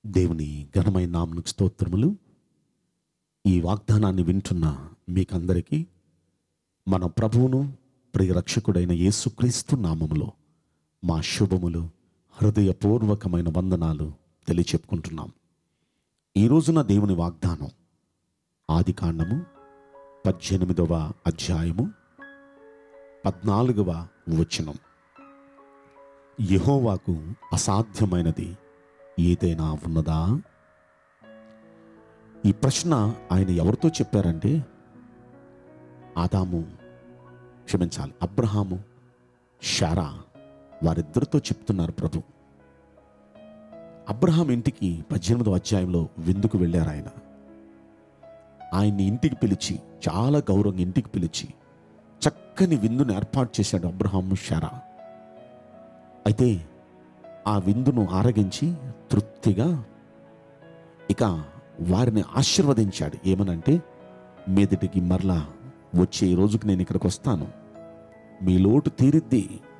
దేవుని ఘనమైన నామనికి స్తోత్రములు ఈ వాగ్దానాన్ని వింటున్న మీకందరికీ మన ప్రభువును ప్రియ రక్షకుడైన యేసుక్రీస్తు నామములో మా శుభములు హృదయపూర్వకమైన వందనాలు తెలియచెప్పుకుంటున్నాం ఈ రోజున దేవుని వాగ్దానం ఆది కాండము పద్దెనిమిదవ అధ్యాయము పద్నాలుగవ వచనం యెహోవాకు అసాధ్యమైనది ఏదైనా ఉన్నదా ఈ ప్రశ్న ఆయన ఎవరితో చెప్పారంటే ఆదాము క్షమించాలి అబ్రహాము షారా వారిద్దరితో చెప్తున్నారు ప్రభు అబ్రహాం ఇంటికి పద్దెనిమిదో అధ్యాయంలో విందుకు వెళ్ళారు ఆయన ఆయన్ని ఇంటికి పిలిచి చాలా గౌరవంగా ఇంటికి పిలిచి చక్కని విందును ఏర్పాటు చేశాడు అబ్రహాము షారా అయితే ఆ విందును ఆరగించి తృప్తిగా ఇక వారిని ఆశీర్వదించాడు ఏమనంటే మీదటికి మరలా వచ్చే ఈ రోజుకి నేను ఇక్కడికి వస్తాను మీ లోటు తీరిద్ది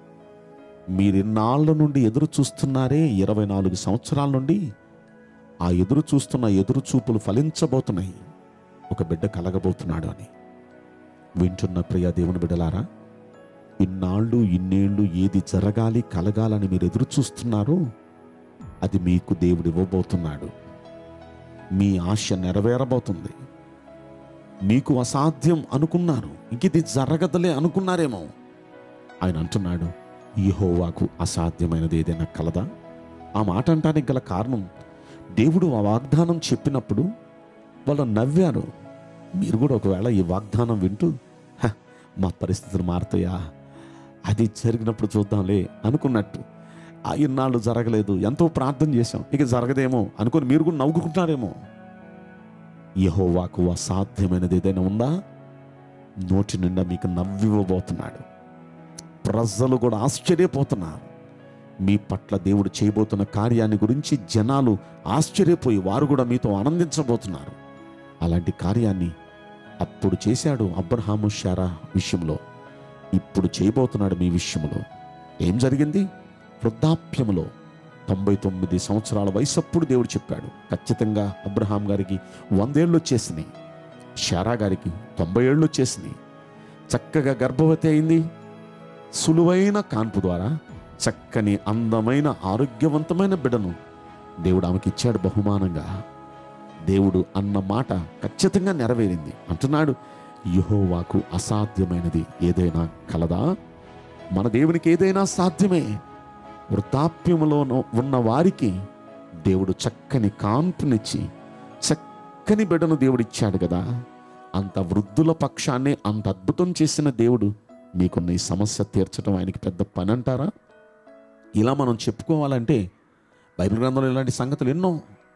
మీరెన్నాళ్ళ నుండి ఎదురు చూస్తున్నారే ఇరవై నాలుగు సంవత్సరాల నుండి ఆ ఎదురు చూస్తున్న ఎదురు చూపులు ఫలించబోతున్నాయి ఒక బిడ్డ కలగబోతున్నాడు అని వింటున్న ప్రియ దేవుని బిడ్డలారా ఇన్నాళ్ళు ఇన్నేళ్ళు ఏది జరగాలి కలగాలని మీరు ఎదురు చూస్తున్నారో అది మీకు దేవుడు ఇవ్వబోతున్నాడు మీ ఆశ నెరవేరబోతుంది మీకు అసాధ్యం అనుకున్నారు ఇంక ఇది జరగదులే అనుకున్నారేమో ఆయన అంటున్నాడు యెహోవాకు అసాధ్యమైనది ఏదైనా కలదా ఆ మాట అంటానికి గల కారణం దేవుడు ఆ వాగ్దానం చెప్పినప్పుడు వాళ్ళు నవ్వారు మీరు కూడా ఒకవేళ ఈ వాగ్దానం వింటూ "హ, మా పరిస్థితులు మారుతాయా అది జరిగినప్పుడు చూద్దాంలే అనుకున్నట్టు ఆ ఇన్నాళ్ళు జరగలేదు ఎంతో ప్రార్థన చేశాం ఇక జరగదేమో అనుకుని మీరు కూడా నవ్వుకుంటున్నారేమో యహోవాకు అసాధ్యమైనది ఏదైనా ఉందా నోటి నిండా మీకు నవ్వివ్వబోతున్నాడు ప్రజలు కూడా ఆశ్చర్యపోతున్నారు మీ పట్ల దేవుడు చేయబోతున్న కార్యాన్ని గురించి జనాలు ఆశ్చర్యపోయి వారు కూడా మీతో ఆనందించబోతున్నారు అలాంటి కార్యాన్ని అప్పుడు చేశాడు అబ్రహాము షారా విషయంలో ఇప్పుడు చేయబోతున్నాడు మీ విషయంలో ఏం జరిగింది వృద్ధాప్యములో తొంభై తొమ్మిది సంవత్సరాల వయసు అప్పుడు దేవుడు చెప్పాడు ఖచ్చితంగా అబ్రహాం గారికి వందేళ్ళు వచ్చేసినాయి షారా గారికి తొంభై ఏళ్ళు వచ్చేసినాయి చక్కగా గర్భవతి అయింది సులువైన కాన్పు ద్వారా చక్కని అందమైన ఆరోగ్యవంతమైన బిడ్డను దేవుడు ఆమెకి ఇచ్చాడు బహుమానంగా దేవుడు అన్న మాట ఖచ్చితంగా నెరవేరింది అంటున్నాడు యహోవాకు అసాధ్యమైనది ఏదైనా కలదా మన దేవునికి ఏదైనా సాధ్యమే వృద్ధాప్యములో ఉన్న వారికి దేవుడు చక్కని కాన్పునిచ్చి చక్కని బిడ్డను దేవుడు ఇచ్చాడు కదా అంత వృద్ధుల పక్షాన్ని అంత అద్భుతం చేసిన దేవుడు మీకున్న ఈ సమస్య తీర్చడం ఆయనకి పెద్ద పని అంటారా ఇలా మనం చెప్పుకోవాలంటే బైబిల్ గ్రంథంలో ఇలాంటి సంగతులు ఎన్నో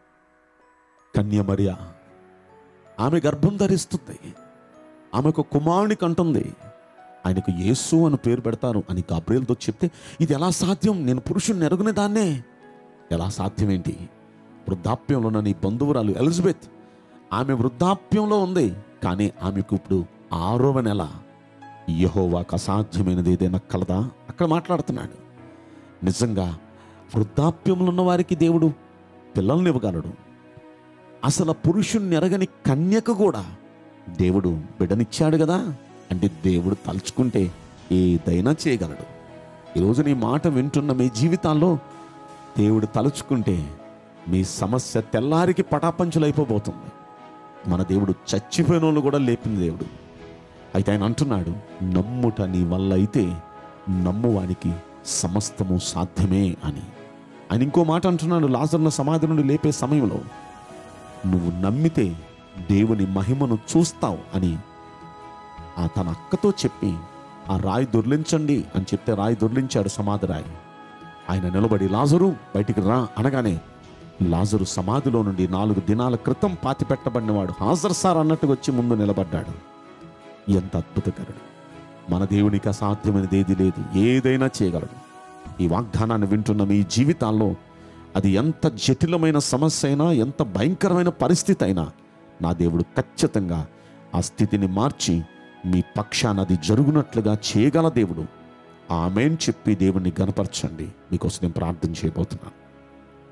కన్యమర్య ఆమె గర్భం ధరిస్తుంది ఆమెకు కుమారుని కంటుంది ఆయనకు యేసు అని పేరు పెడతారు అని గాబ్రియల్తో చెప్తే ఇది ఎలా సాధ్యం నేను పురుషుని ఎరుగునే దాన్నే ఎలా సాధ్యమేంటి వృద్ధాప్యంలో ఉన్న నీ బంధువురాలు ఎలిజబెత్ ఆమె వృద్ధాప్యంలో ఉంది కానీ ఆమెకు ఇప్పుడు ఆరవ నెల యహోవాకు అసాధ్యమైనది ఏదైనా కలదా అక్కడ మాట్లాడుతున్నాడు నిజంగా వృద్ధాప్యంలో ఉన్న వారికి దేవుడు పిల్లల్ని ఇవ్వగలడు అసలు పురుషుణ్ణి ఎరగని కన్యకు కూడా దేవుడు బిడనిచ్చాడు కదా అంటే దేవుడు తలుచుకుంటే ఏదైనా చేయగలడు ఈరోజు నీ మాట వింటున్న మీ జీవితాల్లో దేవుడు తలుచుకుంటే మీ సమస్య తెల్లారికి పటాపంచులైపోబోతుంది మన దేవుడు చచ్చిపోయిన వాళ్ళు కూడా లేపింది దేవుడు అయితే ఆయన అంటున్నాడు నమ్ముట నీ వల్ల అయితే నమ్మువానికి సమస్తము సాధ్యమే అని ఆయన ఇంకో మాట అంటున్నాడు లాజర్న సమాధి నుండి లేపే సమయంలో నువ్వు నమ్మితే దేవుని మహిమను చూస్తావు అని ఆ తన అక్కతో చెప్పి ఆ రాయి దొర్లించండి అని చెప్తే రాయి దొర్లించాడు సమాధి రాయి ఆయన నిలబడి లాజరు బయటికి రా అనగానే లాజరు సమాధిలో నుండి నాలుగు దినాల క్రితం పాతి పెట్టబడినవాడు హాజరు సార్ అన్నట్టుగా వచ్చి ముందు నిలబడ్డాడు ఎంత అద్భుతకరుడు మన దేవునికి అసాధ్యమైనది ఏది లేదు ఏదైనా చేయగలడు ఈ వాగ్దానాన్ని వింటున్న మీ జీవితాల్లో అది ఎంత జటిలమైన సమస్య అయినా ఎంత భయంకరమైన పరిస్థితి అయినా నా దేవుడు ఖచ్చితంగా ఆ స్థితిని మార్చి మీ పక్షాన అది జరుగునట్లుగా చేయగల దేవుడు ఆమెన్ చెప్పి దేవుణ్ణి గనపరచండి మీకోసం నేను ప్రార్థన చేయబోతున్నాను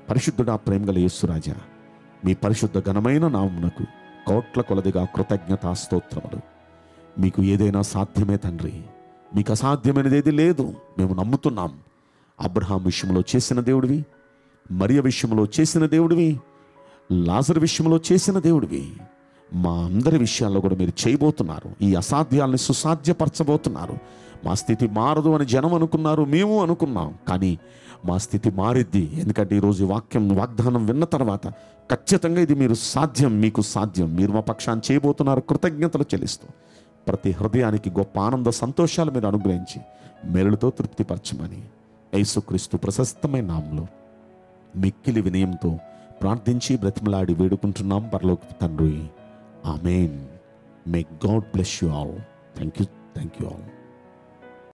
పరిశుద్ధుడా ప్రేమగల యేసురాజా మీ పరిశుద్ధ ఘనమైన నామునకు కోట్ల కొలదిగా కృతజ్ఞతా స్తోత్రములు మీకు ఏదైనా సాధ్యమే తండ్రి మీకు అసాధ్యమైనది ఏది లేదు మేము నమ్ముతున్నాం అబ్రహాం విషయంలో చేసిన దేవుడివి మరియ విషయంలో చేసిన దేవుడివి లాజర్ విషయంలో చేసిన దేవుడివి మా అందరి విషయాల్లో కూడా మీరు చేయబోతున్నారు ఈ అసాధ్యాలని సుసాధ్యపరచబోతున్నారు మా స్థితి మారదు అని జనం అనుకున్నారు మేము అనుకున్నాం కానీ మా స్థితి మారిద్ది ఎందుకంటే ఈరోజు ఈ వాక్యం వాగ్దానం విన్న తర్వాత ఖచ్చితంగా ఇది మీరు సాధ్యం మీకు సాధ్యం మీరు మా పక్షాన్ని చేయబోతున్నారు కృతజ్ఞతలు చెల్లిస్తూ ప్రతి హృదయానికి గొప్ప ఆనంద సంతోషాలు మీరు అనుగ్రహించి మెరులతో తృప్తిపరచమని యేసుక్రీస్తు ప్రశస్తమైన నామంలో మిక్కిలి వినయంతో ప్రార్థించి బ్రతిమలాడి వేడుకుంటున్నాం పరలోక తండ్రి amen may God bless you all thank you thank you all